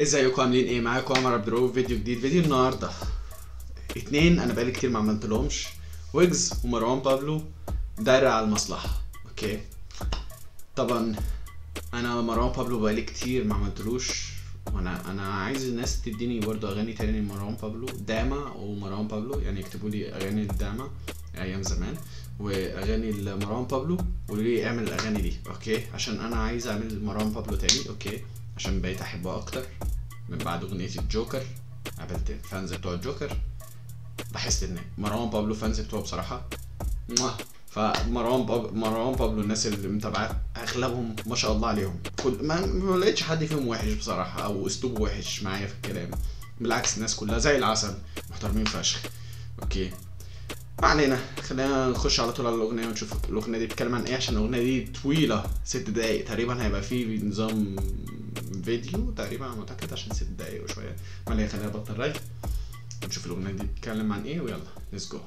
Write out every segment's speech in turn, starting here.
ازيكم عاملين ايه معاكم عمر عبد الرؤوف فيديو جديد فيديو النهارده اتنين انا بقالي كتير ما عملتلهمش ويجز ومروان بابلو دايرة على المصلحة اوكي طبعا انا مروان بابلو بقالي كتير ما عملتلوش وانا انا عايز الناس تديني برضو اغاني تاني لمروان بابلو داما ومروان بابلو يعني يكتبوا لي اغاني الداما ايام زمان واغاني لمروان بابلو وقولوا لي اعمل الاغاني دي اوكي عشان انا عايز اعمل مروان بابلو تاني اوكي عشان بقيت احبه اكتر من بعد اغنية الجوكر قابلت فانز بتوع الجوكر بحس ان مروان بابلو فانز بتوعه بصراحة موah. فمروان باب... مروان بابلو الناس اللي متابعاه اغلبهم ما شاء الله عليهم كل ما, ما لقيتش حد فيهم وحش بصراحة او اسلوبه وحش معايا في الكلام بالعكس الناس كلها زي العسل محترمين فشخ اوكي ما علينا خلينا نخش على طول على الاغنيه ونشوف الاغنيه دي بتتكلم عن ايه عشان الاغنيه دي طويله ست دقايق تقريبا هيبقى فيه نظام فيديو تقريبا انا متاكد عشان ست دقايق وشويه ما علينا خلينا نبطل رغي ونشوف الاغنيه دي بتتكلم عن ايه ويلا ليتس جو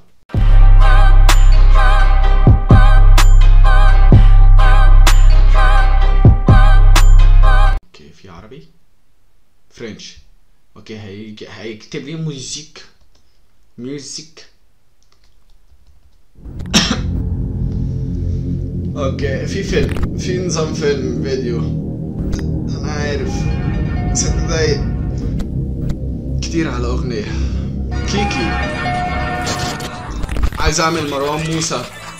اوكي في عربي فرنش اوكي هيجي هيكتب لي موزيك ميوزك اوكي في فيلم في نظام فيلم فيديو انا عارف ست دقايق كتير على اغنية كيكي عايز اعمل مروان موسى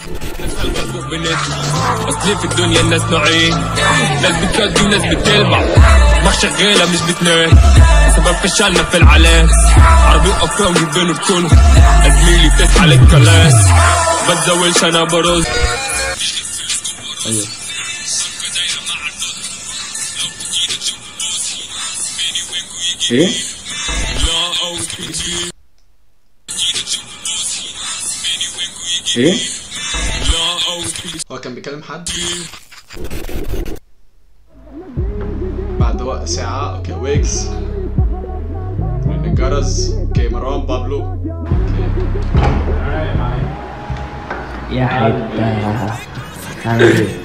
اصلي في الدنيا الناس نوعين ناس بتكدي وناس بتلمع ما شغالة مش بتنام سبب فشلنا في العلام عربي وافراح ويبانوا بكونه زميلي بتسعى للكلاس ما تزولش انا برز ايوه ايه ايه هو كان بيكلم حد بعد وقت ساعة اوكي ويجز من الجرس اوكي مروان بابلو اوكي يا حتة عامل ايه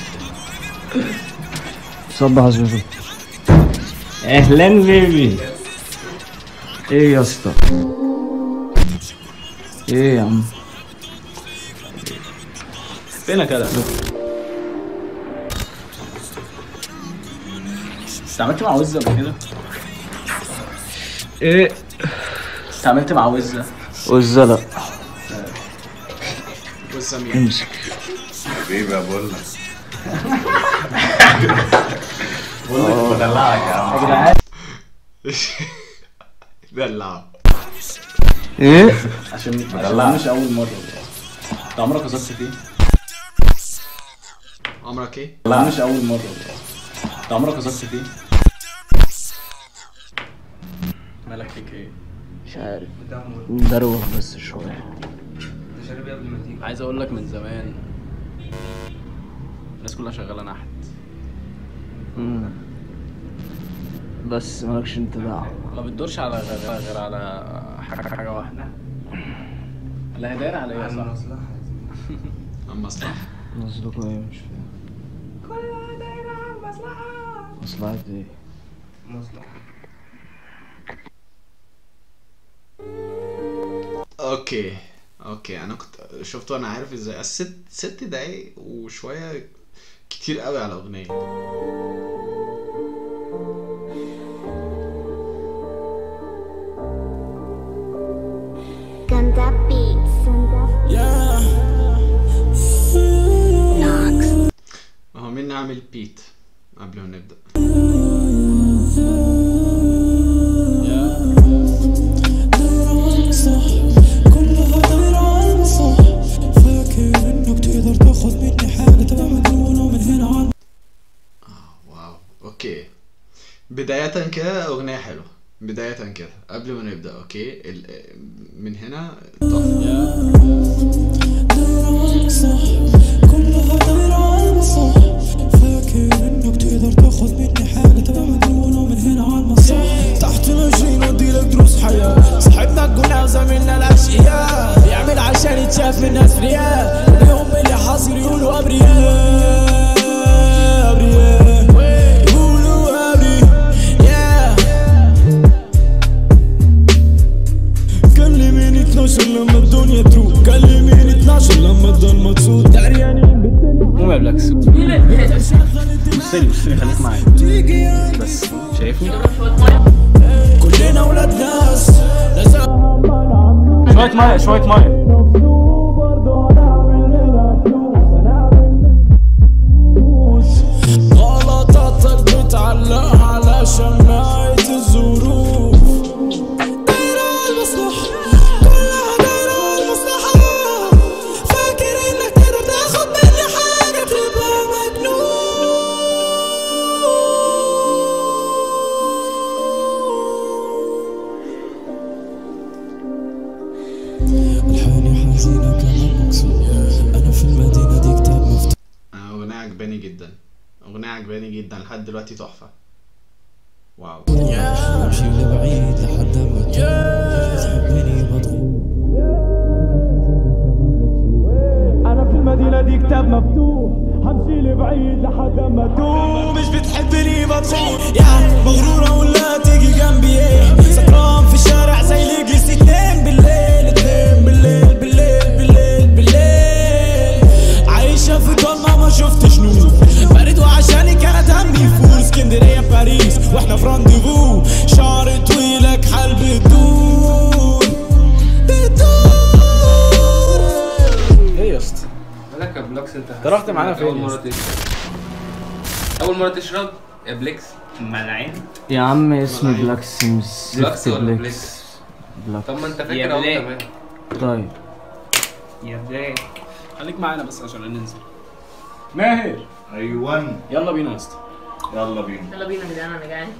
صبح يا زوزو اهلا بيبي ايه يا اسطى ايه يا عم فينك يا استعملت مع وزة قبل كده؟ ايه استعملت مع وزة والزلق والزميل امسك حبيبي يا بقول لك يا جدعان دلع ايه عشان عشان مش أول مرة انت عمرك قصدت فيه؟ عمرك ايه؟ لا مش أول مرة انت عمرك قصدت فيه؟ مالك فيك ايه؟ مش عارف مدروخ بس شوية عايز اقول لك من زمان الناس كلها شغالة نحت مم. بس مالكش انت دعوة ما بتدورش على غير, غير على حاجة, حاجة واحدة لا هي دايرة على ايه يا صاحبي؟ عم مصلحة قصدكوا ايه مش فاهم كلها دايرة على المصلحة مصلحة ايه؟ اوكي اوكي انا كنت شفت وانا عارف ازاي ست ست دقايق وشوية كتير قوي على اغنية Ganda Beats. Nox. هو مين نعمل بيت قبل ما نبدأ كلها دايرة على صح فاكر انك تقدر تاخد مني حاجة تبقى مجنون ومن هنا على آه واو اوكي بداية كده اغنية حلوة بداية كده قبل ما نبدأ اوكي ال... من هنا تحفة دايرة صح كلها دايرة على صح فاكر انك تقدر تاخد مني حاجة تبقى مجنون ومن هنا على المصح تحت ماشيين اديلك دروس حياة صاحبنا الجنة زميلنا الاشقياء يعمل عشان يتشاف الناس رياء اليوم اللي حاصل يقولوا ابرياء ابرياء يقولوا ابري يا وصلي وصلي خليك معايا بس شايفني كلنا ولاد ناس لازم شويه ميه شويه ميه غلطاتك بتعلق على شماعة الظروف دايرة المصلحة كلها دايرة المصلحة فاكر انك تقدر تاخد مني حاجة تبقى مجنون الحالي حزينة كمان مكسور انا في المدينة دي كتاب مفتوح آه، اغنيه عجباني جدا اغنيه عجباني جدا لحد دلوقتي تحفه واو امشي لبعيد لحد ما تموت تحبني مضغوط انا في المدينه دي كتاب مفتوح همشي لبعيد لحد ما تدوم مش بتحبني مضغوط يا مغروره ولا تيجي جنبي ايه سكران في الشارع زي اللي جلست اتنين بالليل اتنين بالليل بالليل بالليل بالليل عايشه في ضلمه ما شفتش نور برد وعشاني كانت همي فول اسكندريه باريس واحنا في رانديفو شعر طويلك حال بتدور بتدور ايه يا اسطى مالك يا بلوكس انت انت رحت معانا فين اول يا مره اسطى؟ تشرب اول مره تشرب يا بليكس ملعين يا عم اسمي بلاك سيمز بلاكس ولا بلاكس بليكس بلاك طب ما انت يا فاكر اهو بلاك. تمام طيب يا بلاك خليك معانا بس عشان ننزل ماهر ايوان يلا بينا يا اسطى يلا بينا يلا بينا يا جدعان انا جعان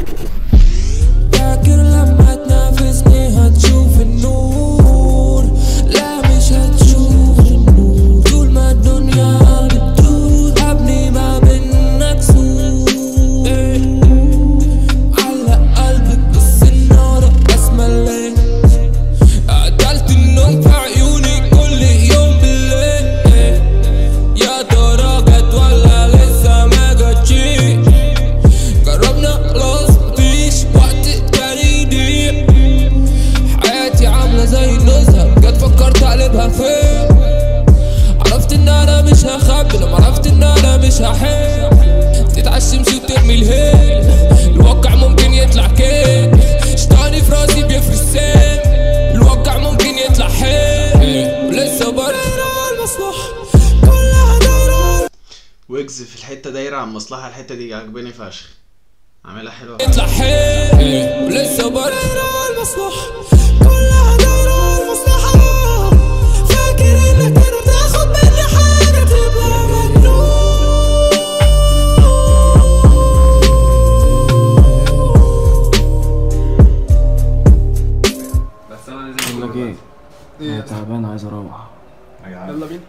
فاكر لما تنافسني هتشوف النور لا مش هتشوف النور طول ما الدنيا بتدور ابني ما بينك سور إيه. علق قلبك بس النار اسمى الليل قتلت النوم في عيوني كل يوم بالليل إيه. يا ترى جت ولا لسه ما جاتش جربنا خلاص مفيش وقت تاني يضيع حياتي عاملة زي النزهة جت فكرت اقلبها فين عرفت ان انا مش هخبي لما عرفت ان انا مش هحب تتعشمش وترمي الهيل الواقع ممكن يطلع كيك شطاني في راسي بيفرش سين الواقع ممكن يطلع حيل ولسه برضه المصلحة كلها دايرة ويجز في الحته دايره عن مصلحه الحته دي عجباني فشخ عاملها حلوه يطلع حيل ولسه برضه المصلحة كلها دايرة المصلحة فاكر انك تقدر تاخد مني حاجة تبقى بس انا لازم بقول لك ايه انا تعبان عايز اروح يلا بينا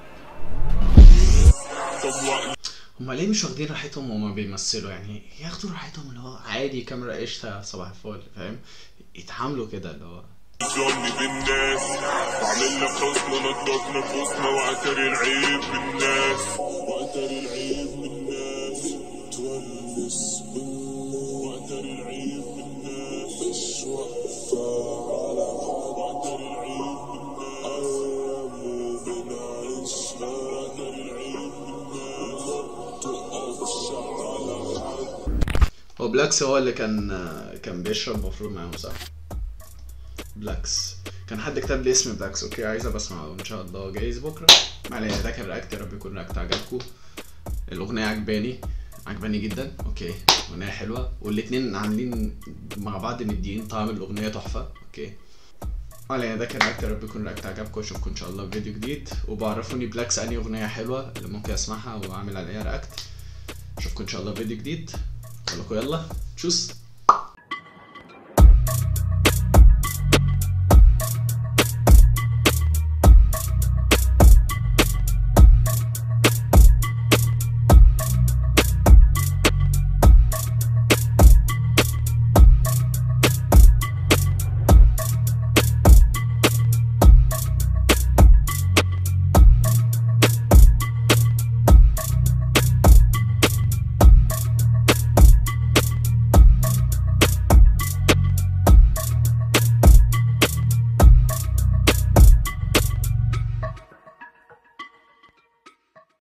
هما ليه مش واخدين راحتهم وهما بيمثلوا يعني ياخدوا راحتهم اللي هو عادي كاميرا قشطه صباح الفل فاهم يتعاملوا كده اللي هو جوني بالناس وعملنا خصنا نضفنا نفوسنا واعتري العيب بالناس واعتري العيب بالناس تونس واعتري العيب بالناس مش واقفة على حد واعتري العيب بالناس أيامه بنعيشها واعتري العيب بالناس ما تقفش على حد هو بلاكس هو اللي كان كان بيشرب المفروض معاهم صح بلاكس كان حد كتب لي اسم بلاكس اوكي عايز ابقى اسمعه ان شاء الله جايز بكره ما علينا ده كان رياكت يا رب يكون رياكت عجبكم الاغنيه عجباني عجباني جدا اوكي اغنيه حلوه والاتنين عاملين مع بعض مديين طعم الاغنيه تحفه اوكي ما علينا ده كان رياكت يا رب يكون رياكت عجبكم اشوفكم ان شاء الله في فيديو جديد وبعرفوني بلاكس انهي اغنيه حلوه اللي ممكن اسمعها واعمل عليها رياكت اشوفكم ان شاء الله في فيديو جديد اقول لكم يلا تشوس